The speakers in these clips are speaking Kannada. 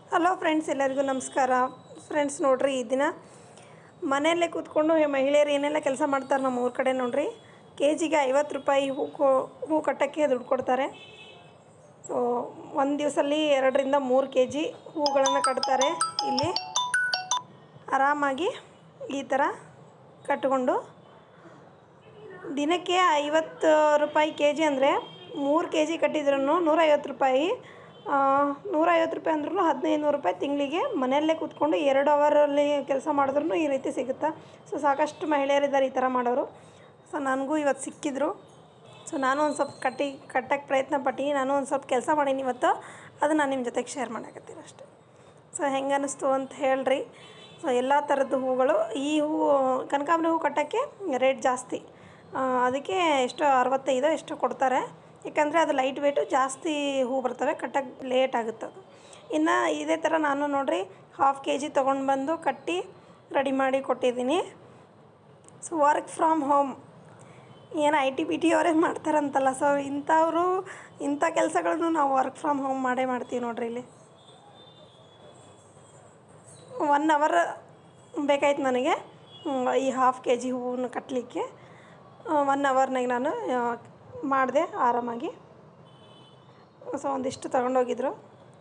ಹಲೋ ಫ್ರೆಂಡ್ಸ್ ಎಲ್ಲರಿಗೂ ನಮಸ್ಕಾರ ಫ್ರೆಂಡ್ಸ್ ನೋಡ್ರಿ ಈ ದಿನ ಮನೆಯಲ್ಲೇ ಕೂತ್ಕೊಂಡು ಮಹಿಳೆಯರು ಏನೆಲ್ಲ ಕೆಲಸ ಮಾಡ್ತಾರೆ ನಮ್ಮ ಊರ ಕಡೆ ನೋಡ್ರಿ ಕೆ ಜಿಗೆ ಐವತ್ತು ರೂಪಾಯಿ ಹೂ ಕೊ ಹೂ ಕಟ್ಟೋಕ್ಕೆ ದುಡ್ಡು ಕೊಡ್ತಾರೆ ಸೊ ಒಂದು ದಿವಸಲ್ಲಿ ಎರಡರಿಂದ ಮೂರು ಕೆ ಜಿ ಹೂಗಳನ್ನು ಕಟ್ತಾರೆ ಇಲ್ಲಿ ಆರಾಮಾಗಿ ಈ ಥರ ಕಟ್ಟಿಕೊಂಡು ದಿನಕ್ಕೆ ಐವತ್ತು ರೂಪಾಯಿ ಕೆ ಜಿ ಅಂದರೆ ಮೂರು ಕೆ ಜಿ ಕಟ್ಟಿದ್ರೂ ನೂರೈವತ್ತು ರೂಪಾಯಿ ಆ, ನೂರೈವತ್ತು ರೂಪಾಯಿ ಅಂದ್ರೂ ಹದಿನೈದು ನೂರು ರೂಪಾಯಿ ತಿಂಗಳಿಗೆ ಮನೆಯಲ್ಲೇ ಕೂತ್ಕೊಂಡು ಎರಡು ಅವರಲ್ಲಿ ಕೆಲಸ ಮಾಡಿದ್ರೂ ಈ ರೀತಿ ಸಿಗುತ್ತೆ ಸೊ ಸಾಕಷ್ಟು ಮಹಿಳೆಯರಿದ್ದಾರೆ ಈ ಥರ ಮಾಡೋರು ಸೊ ನನಗೂ ಇವತ್ತು ಸಿಕ್ಕಿದ್ರು ಸೊ ನಾನು ಒಂದು ಸ್ವಲ್ಪ ಕಟ್ಟಿ ಕಟ್ಟಕ್ಕೆ ಪ್ರಯತ್ನ ಪಟ್ಟು ನಾನು ಒಂದು ಸ್ವಲ್ಪ ಕೆಲಸ ಮಾಡೀನಿ ಇವತ್ತು ಅದು ನಾನು ನಿಮ್ಮ ಜೊತೆಗೆ ಶೇರ್ ಮಾಡಕತ್ತೀನಿ ಅಷ್ಟೆ ಸೊ ಹೆಂಗೆ ಅನ್ನಿಸ್ತು ಅಂತ ಹೇಳ್ರಿ ಸೊ ಎಲ್ಲ ಥರದ್ದು ಹೂಗಳು ಈ ಹೂವು ಕನಕಾಂಬರಿ ಹೂ ಕಟ್ಟೋಕ್ಕೆ ರೇಟ್ ಜಾಸ್ತಿ ಆ, ಅದಕ್ಕೆ ಎಷ್ಟು ಅರವತ್ತೈದು ಎಷ್ಟು ಕೊಡ್ತಾರೆ ಯಾಕಂದರೆ ಅದು ಲೈಟ್ ವೇಟು ಜಾಸ್ತಿ ಹೂ ಬರ್ತವೆ ಕಟ್ಟಕ್ಕೆ ಲೇಟ್ ಆಗುತ್ತೆ ಅದು ಇನ್ನು ಇದೇ ಥರ ನಾನು ನೋಡ್ರಿ ಹಾಫ್ ಕೆ ಜಿ ತೊಗೊಂಡು ಬಂದು ಕಟ್ಟಿ ರೆಡಿ ಮಾಡಿ ಕೊಟ್ಟಿದ್ದೀನಿ ಸೊ ವರ್ಕ್ ಫ್ರಮ್ ಹೋಮ್ ಏನು ಐ ಟಿ ಬಿ ಟಿ ಅವರೇ ಮಾಡ್ತಾರಂತಲ್ಲ ಸೊ ಇಂಥವರು ಇಂಥ ಕೆಲಸಗಳನ್ನು ನಾವು ವರ್ಕ್ ಫ್ರಮ್ ಹೋಮ್ ಮಾಡೇ ಮಾಡ್ತೀವಿ ನೋಡ್ರಿ ಇಲ್ಲಿ ಒನ್ ಅವರ್ ಬೇಕಾಯ್ತು ನನಗೆ ಹ್ಮ್, ಈ ಹಾಫ್ ಕೆ ಜಿ ಹೂವನ್ನು ಕಟ್ಟಲಿಕ್ಕೆ ಒನ್ ಅವರ್ನಾಗ ನಾನು ಮಾಡಿದೆ ಆರಾಮಾಗಿ ಸೊ ಒಂದಿಷ್ಟು ತಗೊಂಡೋಗಿದ್ರು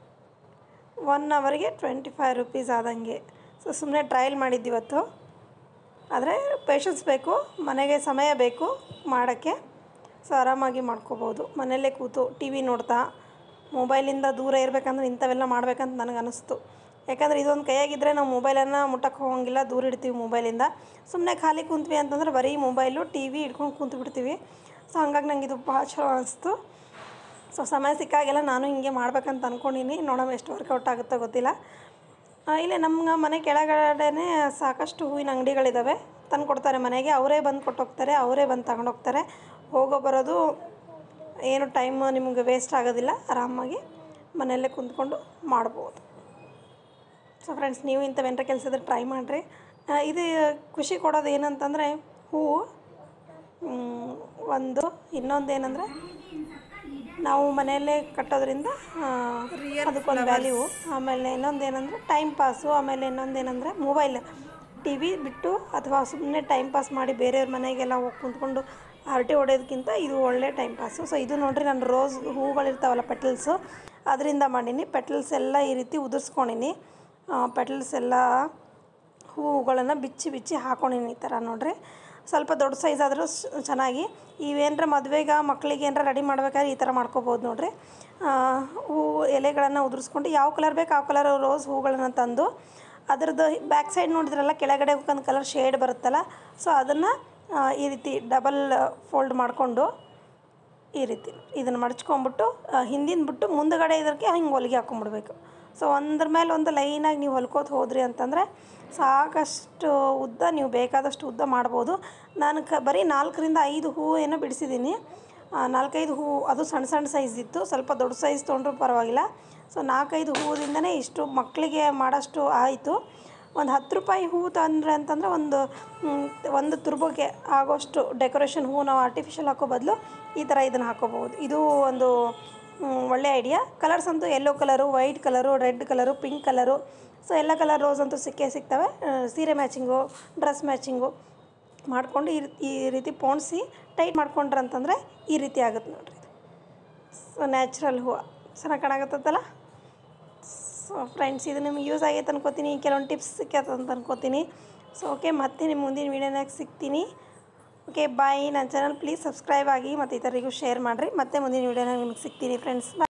ಒನ್ ಅವರಿಗೆ ಟ್ವೆಂಟಿ ಫೈವ್ ರುಪೀಸ್ ಆದಂಗೆ ಸೊ ಸುಮ್ಮನೆ ಟ್ರಯಲ್ ಮಾಡಿದ್ದಿವತ್ತು ಆದರೆ ಪೇಷನ್ಸ್ ಬೇಕು ಮನೆಗೆ ಸಮಯ ಬೇಕು ಮಾಡೋಕ್ಕೆ ಸೊ ಆರಾಮಾಗಿ ಮಾಡ್ಕೋಬೋದು ಮನೆಯಲ್ಲೇ ಕೂತು ಟಿ ವಿ ನೋಡ್ತಾ ಮೊಬೈಲಿಂದ ದೂರ ಇರಬೇಕಂದ್ರೆ ಇಂಥವೆಲ್ಲ ಮಾಡ್ಬೇಕಂತ ನನಗೆ ಅನ್ನಿಸ್ತು ಯಾಕಂದರೆ ಇದೊಂದು ಕೈಯಾಗಿದ್ದರೆ ನಾವು ಮೊಬೈಲನ್ನು ಮುಟ್ಟಕ್ಕೆ ಹೋಗಂಗಿಲ್ಲ ದೂರ ಇಡ್ತೀವಿ ಮೊಬೈಲಿಂದ ಸುಮ್ಮನೆ ಖಾಲಿ ಕುಂತ್ವಿ ಅಂತಂದ್ರೆ ಬರೀ ಮೊಬೈಲು ಟಿ ವಿ ಇಟ್ಕೊಂಡು ಕುಂತು ಬಿಡ್ತೀವಿ ಸೊ ಹಂಗಾಗಿ ನಂಗೆ ಇದು ಭಾಳ ಚಲೋ ಅನಿಸ್ತು ಸೊ ಸಮಯ ಸಿಕ್ಕಾಗೆಲ್ಲ ನಾನು ಹಿಂಗೆ ಮಾಡ್ಬೇಕಂತ ಅಂದ್ಕೊಂಡೀನಿ ನೋಡೋಣ ಎಷ್ಟು ವರ್ಕೌಟ್ ಆಗುತ್ತೋ ಗೊತ್ತಿಲ್ಲ ಆ, ಇಲ್ಲಿ ನಮ್ಮ ಮನೆ ಕೆಳಗಡೆನೇ ಸಾಕಷ್ಟು ಹೂವಿನ ಅಂಗಡಿಗಳಿದ್ದಾವೆ ತಂದು ಕೊಡ್ತಾರೆ ಮನೆಗೆ ಅವರೇ ಬಂದು ಕೊಟ್ಟೋಗ್ತಾರೆ ಅವರೇ ಬಂದು ತಗೊಂಡೋಗ್ತಾರೆ ಹೋಗೋ ಬರೋದು ಏನು ಟೈಮ್ ನಿಮಗೆ ವೇಸ್ಟ್ ಆಗೋದಿಲ್ಲ ಆರಾಮಾಗಿ ಮನೆಯಲ್ಲೇ ಕುಂತ್ಕೊಂಡು ಮಾಡ್ಬೋದು ಸೊ ಫ್ರೆಂಡ್ಸ್ ನೀವು ಇಂಥವೇನಾರ ಕೆಲಸ ಇದ್ರೆ ಟ್ರೈ ಮಾಡಿರಿ ಇದು ಖುಷಿ ಕೊಡೋದು ಏನಂತಂದರೆ ಹೂವು ಮ್, ಒಂದು ಇನ್ನೊಂದು ಏನಂದರೆ ನಾವು ಮನೆಯಲ್ಲೇ ಕಟ್ಟೋದ್ರಿಂದ ಆ, ಅದಕ್ಕೊಂದು ವ್ಯಾಲ್ಯೂ ಆಮೇಲೆ ಇನ್ನೊಂದು ಏನಂದರೆ ಟೈಮ್ ಪಾಸು ಆಮೇಲೆ ಇನ್ನೊಂದು ಏನಂದರೆ ಮೊಬೈಲ್ ಟಿ ವಿ ಬಿಟ್ಟು ಅಥವಾ ಸುಮ್ಮನೆ ಟೈಮ್ ಪಾಸ್ ಮಾಡಿ ಬೇರೆಯವ್ರ ಮನೆಗೆಲ್ಲ ಹೋಗಿ ಕುಂತ್ಕೊಂಡು ಹರಟೆ ಹೊಡೆಯೋದಕ್ಕಿಂತ ಇದು ಒಳ್ಳೆ ಟೈಮ್ ಪಾಸು ಸೊ ಇದು ನೋಡ್ರಿ ನಾನು ರೋಸ್ ಹೂಗಳಿರ್ತಾವಲ್ಲ ಪೆಟಲ್ಸು ಅದರಿಂದ ಮಾಡೀನಿ ಪೆಟಲ್ಸ್ ಎಲ್ಲ ಈ ರೀತಿ ಉದುರ್ಸ್ಕೊಂಡಿನಿ ಪೆಟಲ್ಸ್ ಎಲ್ಲ ಹೂವುಗಳನ್ನು ಬಿಚ್ಚಿ ಬಿಚ್ಚಿ ಹಾಕೊಂಡಿನಿ ಈ ಥರ ನೋಡ್ರಿ ಸ್ವಲ್ಪ ದೊಡ್ಡ ಸೈಜ್ ಆದರೂ ಚೆನ್ನಾಗಿ ಇವೇನರ ಮದುವೆಗೆ ಮಕ್ಕಳಿಗೆ ಏನಾರ ರೆಡಿ ಮಾಡ್ಬೇಕಾದ್ರೆ ಈ ಥರ ಮಾಡ್ಕೋಬೋದು ನೋಡ್ರಿ ಆ, ಹೂವು ಎಲೆಗಳನ್ನು ಉದುರಿಸ್ಕೊಂಡು ಯಾವ ಕಲರ್ ಬೇಕು ಆ ಕಲರ್ ರೋಸ್ ಹೂಗಳನ್ನು ತಂದು ಅದರದ್ದು ಬ್ಯಾಕ್ ಸೈಡ್ ನೋಡಿದ್ರಲ್ಲ ಕೆಳಗಡೆ ಒಂದು ಕಲರ್ ಶೇಡ್ ಬರುತ್ತಲ್ಲ ಸೊ ಅದನ್ನು ಈ ರೀತಿ ಡಬಲ್ ಫೋಲ್ಡ್ ಮಾಡಿಕೊಂಡು ಈ ರೀತಿ ಇದನ್ನು ಮಡಚ್ಕೊಂಬಿಟ್ಟು ಹಿಂದಿನ ಬಿಟ್ಟು ಮುಂದುಗಡೆ ಇದಕ್ಕೆ ಹಿಂಗೆ ಹೊಲಿಗೆ ಹಾಕೊಂಡ್ಬಿಡ್ಬೇಕು ಸೊ ಒಂದ್ರ ಮೇಲೆ ಒಂದು ಲೈನಾಗಿ ನೀವು ಹೊಲ್ಕೋತ ಹೋದ್ರಿ ಅಂತಂದರೆ ಸಾಕಷ್ಟು ಉದ್ದ ನೀವು ಬೇಕಾದಷ್ಟು ಉದ್ದ ಮಾಡ್ಬೋದು ನಾನು ಕ ಬರೀ ನಾಲ್ಕರಿಂದ ಐದು ಹೂವು ಏನೋ ಬಿಡಿಸಿದ್ದೀನಿ ಆ, ನಾಲ್ಕೈದು ಹೂವು ಅದು ಸಣ್ಣ ಸಣ್ಣ ಸೈಜ್ ಇತ್ತು ಸ್ವಲ್ಪ ದೊಡ್ಡ ಸೈಜ್ ತೊಗೊಂಡ್ರೂ ಪರವಾಗಿಲ್ಲ ಸೊ ನಾಲ್ಕೈದು ಹೂವಿಂದನೇ ಇಷ್ಟು ಮಕ್ಕಳಿಗೆ ಮಾಡೋಷ್ಟು ಆಯಿತು ಒಂದು ಹತ್ತು ರೂಪಾಯಿ ಹೂವು ತಂದ್ರೆ ಅಂತಂದರೆ ಒಂದು ಮ್, ಒಂದು ತುರ್ಬಗೆ ಆಗೋಷ್ಟು ಡೆಕೋರೇಷನ್ ಹೂವು ನಾವು ಆರ್ಟಿಫಿಷಿಯಲ್ ಹಾಕೋ ಬದಲು ಈ ಥರ ಇದನ್ನು ಹಾಕೋಬಹುದು ಇದು ಒಂದು ಮ್, ಒಳ್ಳೆ ಐಡಿಯಾ ಕಲರ್ಸ್ ಅಂತೂ yellow colour white colour red colour pink colour so ಎಲ್ಲ ಕಲರ್ ರೋಸ್ ಅಂತೂ ಸಿಕ್ಕೇ ಸಿಗ್ತವೆ ಆ, ಸೀರೆ ಮ್ಯಾಚಿಂಗು ಡ್ರೆಸ್ ಮ್ಯಾಚಿಂಗು ಮಾಡಿಕೊಂಡು ಈ ರೀ- ಈ ರೀತಿ ಪೋಣಿಸಿ ಟೈಟ್ ಮಾಡ್ಕೊಂಡ್ರೆ ಅಂತಂದರೆ ಈ ರೀತಿ ಆಗುತ್ತೆ ನೋಡ್ರಿ ಇದು ಸೊ ನ್ಯಾಚುರಲ್ ಹೂವು ಚೆನ್ನಾಗಿ ಕಾಣಕತ್ತಲ್ಲ ಸೊ ಫ್ರೆಂಡ್ಸ್ ಇದು ನಿಮ್ಗೆ ಯೂಸ್ ಆಗೈತೆ ಅನ್ಕೋತೀನಿ ಕೆಲವೊಂದು ಟಿಪ್ಸ್ ಸಿಕ್ಕೈತೆ ಅಂತ ಅನ್ಕೋತೀನಿ ಸೊ ಓಕೆ ಮತ್ತೆ ನಿಮ್ಮ ಮುಂದಿನ ವೀಡಿಯೋನಾಗ ಸಿಗ್ತೀನಿ ಓಕೆ ಬಾಯ್ ನನ್ನ ಚಾನಲ್ ಪ್ಲೀಸ್ ಸಬ್ಸ್ಕ್ರೈಬ್ ಆಗಿ ಮತ್ತು ಇತರರಿಗೂ ಶೇರ್ ಮಾಡಿರಿ ಮತ್ತೆ ಮುಂದಿನ ವೀಡಿಯೋನಾಗ ನಿಮ್ಗೆ ಸಿಗ್ತೀನಿ ಫ್ರೆಂಡ್ಸ್